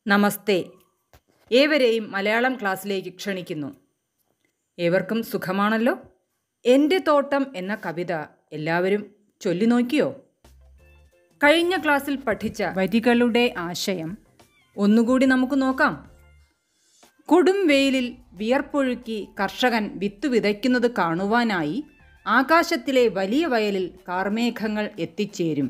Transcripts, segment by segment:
നമസ്തേ ഏവരെയും മലയാളം ക്ലാസ്സിലേക്ക് ക്ഷണിക്കുന്നു ഏവർക്കും സുഖമാണല്ലോ എൻ്റെ തോട്ടം എന്ന കവിത എല്ലാവരും ചൊല്ലി നോക്കിയോ കഴിഞ്ഞ ക്ലാസ്സിൽ പഠിച്ച വരികളുടെ ആശയം ഒന്നുകൂടി നമുക്ക് നോക്കാം കൊടും വെയിലിൽ വിയർപ്പൊഴുക്കി കർഷകൻ വിത്തു വിതയ്ക്കുന്നത് കാണുവാനായി ആകാശത്തിലെ വലിയ വയലിൽ കാർമേഘങ്ങൾ എത്തിച്ചേരും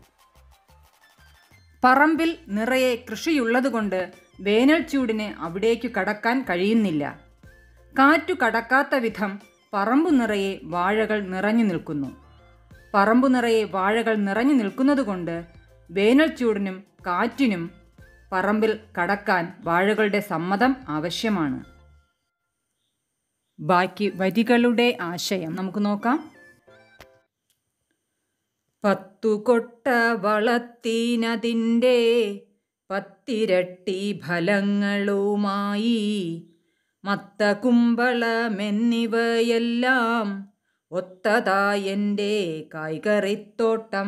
പറമ്പിൽ നിറയെ കൃഷിയുള്ളതുകൊണ്ട് വേനൽ ചൂടിന് അവിടേക്കു കടക്കാൻ കഴിയുന്നില്ല കാറ്റു കടക്കാത്ത വിധം പറമ്പു നിറയെ വാഴകൾ നിറഞ്ഞു നിൽക്കുന്നു പറമ്പു നിറയെ വാഴകൾ നിറഞ്ഞു നിൽക്കുന്നതുകൊണ്ട് വേനൽ ചൂടിനും കാറ്റിനും പറമ്പിൽ കടക്കാൻ വാഴകളുടെ സമ്മതം ആവശ്യമാണ് ബാക്കി വരികളുടെ ആശയം നമുക്ക് നോക്കാം പത്തു കൊട്ട വളത്തിനതിൻ്റെ പത്തിരട്ടി ഫലങ്ങളുമായി മത്ത കുമ്പളമെന്നിവയെല്ലാം ഒത്തതായെൻ്റെ കായ്കറിത്തോട്ടം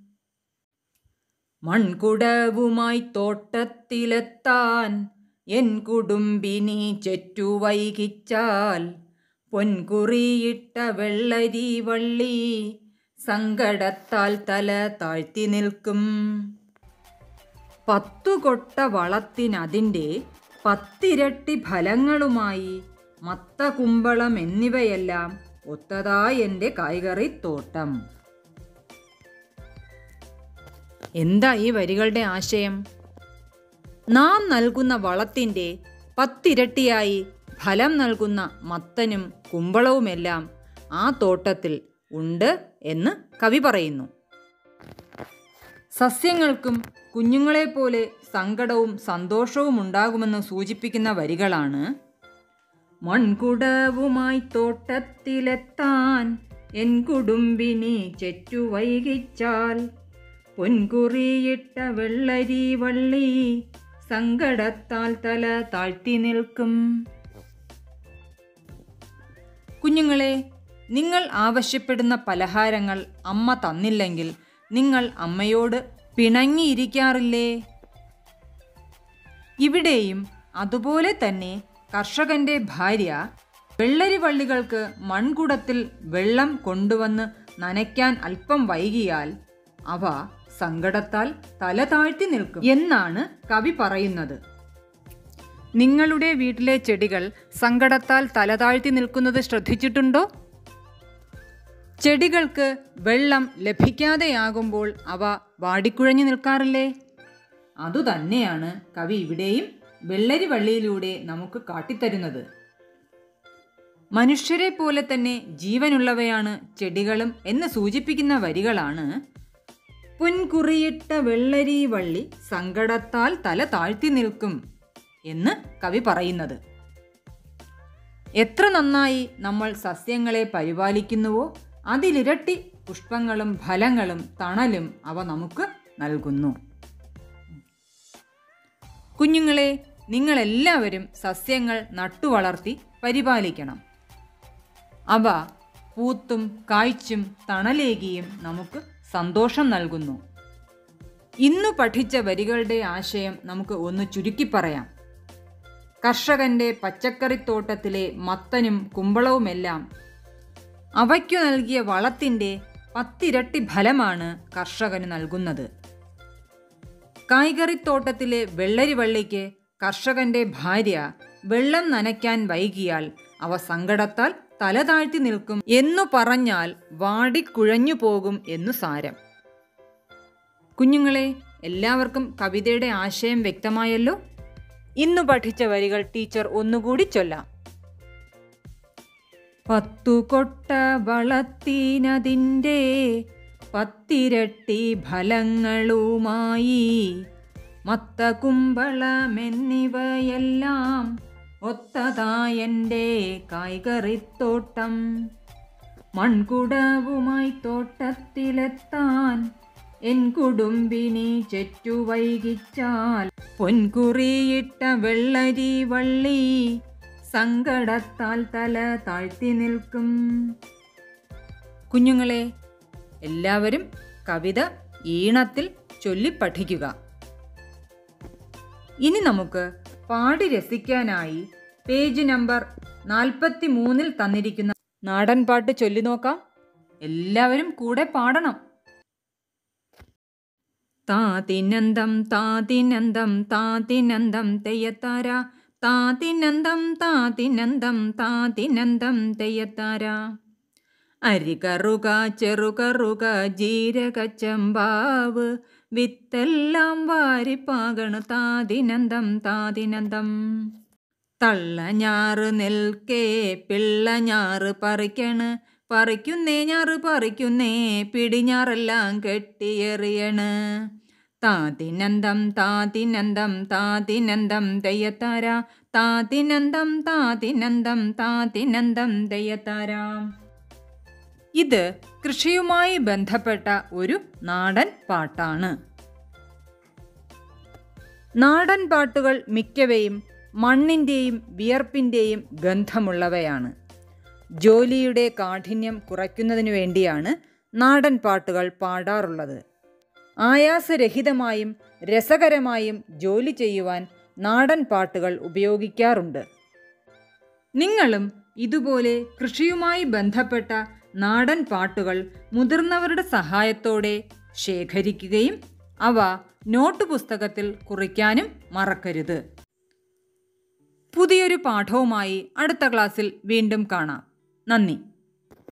മൺകുടവുമായി തോട്ടത്തിലെത്താൻ എൻ കുടുംബിനി ചെറ്റു വൈകിച്ചാൽ പൊൻകുറിയിട്ട വെള്ളരി വള്ളി സങ്കടത്താൽ തല താഴ്ത്തി നിൽക്കും പത്തു കൊട്ട വളത്തിനതിൻ്റെ പത്തിരട്ടി ഫലങ്ങളുമായി മത്ത കുമ്പളം എന്നിവയെല്ലാം ഒത്തതായി എൻ്റെ കായ്കറിത്തോട്ടം എന്താ ഈ വരികളുടെ ആശയം നാം നൽകുന്ന വളത്തിൻ്റെ പത്തിരട്ടിയായി ഫലം നൽകുന്ന മത്തനും കുമ്പളവുമെല്ലാം ആ തോട്ടത്തിൽ ഉണ്ട് എന്ന് കവി പറയുന്നു സസ്യങ്ങൾക്കും കുഞ്ഞുങ്ങളെപ്പോലെ സങ്കടവും സന്തോഷവും ഉണ്ടാകുമെന്ന് സൂചിപ്പിക്കുന്ന വരികളാണ് മൺകുടവുമായി തോട്ടത്തിലെത്താൻ എൻ കുടുംബിനി ചെറ്റു വൈകിച്ചാൽ പൊൻകുറിയിട്ട വെള്ളരി വള്ളി സങ്കടത്താൽ തല താഴ്ത്തി നിൽക്കും കുഞ്ഞുങ്ങളെ നിങ്ങൾ ആവശ്യപ്പെടുന്ന പലഹാരങ്ങൾ അമ്മ തന്നില്ലെങ്കിൽ നിങ്ങൾ അമ്മയോട് പിണങ്ങിയിരിക്കാറില്ലേ ഇവിടെയും അതുപോലെ തന്നെ കർഷകന്റെ ഭാര്യ വെള്ളരി വള്ളികൾക്ക് മൺകുടത്തിൽ വെള്ളം കൊണ്ടുവന്ന് നനയ്ക്കാൻ അല്പം വൈകിയാൽ അവ സങ്കടത്താൽ തല താഴ്ത്തി നിൽക്കും എന്നാണ് കവി പറയുന്നത് നിങ്ങളുടെ വീട്ടിലെ ചെടികൾ സങ്കടത്താൽ തല താഴ്ത്തി നിൽക്കുന്നത് ശ്രദ്ധിച്ചിട്ടുണ്ടോ ചെടികൾക്ക് വെള്ളം ലഭിക്കാതെയാകുമ്പോൾ അവ വാടിക്കുഴഞ്ഞു നിൽക്കാറില്ലേ അതുതന്നെയാണ് കവി ഇവിടെയും വെള്ളരി വള്ളിയിലൂടെ നമുക്ക് കാട്ടിത്തരുന്നത് മനുഷ്യരെ പോലെ തന്നെ ജീവനുള്ളവയാണ് ചെടികളും എന്ന് സൂചിപ്പിക്കുന്ന വരികളാണ് പുൻകുറിയിട്ട വെള്ളരി വള്ളി സങ്കടത്താൽ തല താഴ്ത്തി നിൽക്കും എന്ന് കവി പറയുന്നത് എത്ര നന്നായി നമ്മൾ സസ്യങ്ങളെ പരിപാലിക്കുന്നുവോ അതിലിരട്ടി പുഷ്പങ്ങളും ഫലങ്ങളും തണലും അവ നമുക്ക് നൽകുന്നു കുഞ്ഞുങ്ങളെ നിങ്ങളെല്ലാവരും സസ്യങ്ങൾ നട്ടുവളർത്തി പരിപാലിക്കണം അവ പൂത്തും കായ്ച്ചും തണലേകിയും നമുക്ക് സന്തോഷം നൽകുന്നു ഇന്നു പഠിച്ച വരികളുടെ ആശയം നമുക്ക് ഒന്ന് ചുരുക്കി പറയാം കർഷകന്റെ പച്ചക്കറിത്തോട്ടത്തിലെ മത്തനും കുമ്പളവുമെല്ലാം അവയ്ക്കു നൽകിയ വളത്തിൻ്റെ പത്തിരട്ടി ഫലമാണ് കർഷകന് നൽകുന്നത് കായ്കറിത്തോട്ടത്തിലെ വെള്ളരി വള്ളിക്ക് കർഷകന്റെ ഭാര്യ വെള്ളം നനയ്ക്കാൻ വൈകിയാൽ അവ സങ്കടത്താൽ തല താഴ്ത്തി നിൽക്കും എന്നു പറഞ്ഞാൽ വാടിക്കുഴഞ്ഞു പോകും എന്നു സാരം കുഞ്ഞുങ്ങളെ എല്ലാവർക്കും കവിതയുടെ ആശയം വ്യക്തമായല്ലോ ഇന്നു പഠിച്ച വരികൾ ടീച്ചർ ഒന്നുകൂടി ചൊല്ലാം പത്തു കൊട്ട വളത്തിനതിൻ്റെ പത്തിരട്ടി ഫലങ്ങളുമായി മത്ത കുമ്പളമെന്നിവയെല്ലാം ഒത്തതായെൻ്റെ കായ്കറിത്തോട്ടം മൺകുടവുമായി തോട്ടത്തിലെത്താൻ എൻ കുടുംബിനി ചെറ്റു വൈകിച്ചാൽ പൊൻകുറിയിട്ട വെള്ളരി വള്ളി സങ്കടത്താൽ തല താഴ്ത്തി നിൽക്കും കുഞ്ഞുങ്ങളെ എല്ലാവരും കവിത ഈണത്തിൽ ചൊല്ലി പഠിക്കുക ഇനി നമുക്ക് പാടി രസിക്കാനായി പേജ് നമ്പർ നാൽപ്പത്തി മൂന്നിൽ തന്നിരിക്കുന്ന നാടൻ പാട്ട് ചൊല്ലി നോക്കാം എല്ലാവരും കൂടെ പാടണം താതിനന്തം താതിനന്തം താതിനന്തം തെയ്യത്താര താതിനന്തം താതിനന്തം താതിനന്തം തെയ്യത്താര അരികറുക ചെറുകറുക ജീരകച്ചമ്പാവ് വിത്തെല്ലാം വാരിപ്പാകണ് താതിനന്തം താതിനന്തം തള്ളഞ്ഞാറ് നെൽക്കേ പിള്ളഞ്ഞാറ് പറിക്കണ് പറിക്കുന്നേ ഞാറ് പറിക്കുന്നേ പിടിഞ്ഞാറെല്ലാം കെട്ടിയെറിയണ് താതിനന്തം താതിനന്തം താതിനന്തം തെയ്യത്താര താതിനന്തം താതിനന്തം താതിനന്തം തെയ്യത്താര ഇത് കൃഷിയുമായി ബന്ധപ്പെട്ട ഒരു നാടൻ പാട്ടാണ് നാടൻ പാട്ടുകൾ മിക്കവയും മണ്ണിൻ്റെയും വിയർപ്പിൻ്റെയും ഗന്ധമുള്ളവയാണ് ജോലിയുടെ കാഠിന്യം കുറയ്ക്കുന്നതിനു വേണ്ടിയാണ് നാടൻ പാട്ടുകൾ പാടാറുള്ളത് ആയാസരഹിതമായും രസകരമായും ജോലി ചെയ്യുവാൻ നാടൻ പാട്ടുകൾ ഉപയോഗിക്കാറുണ്ട് നിങ്ങളും ഇതുപോലെ കൃഷിയുമായി ബന്ധപ്പെട്ട നാടൻ പാട്ടുകൾ മുതിർന്നവരുടെ സഹായത്തോടെ ശേഖരിക്കുകയും അവ നോട്ട് പുസ്തകത്തിൽ കുറിക്കാനും മറക്കരുത് പുതിയൊരു പാഠവുമായി അടുത്ത ക്ലാസ്സിൽ വീണ്ടും കാണാം നന്ദി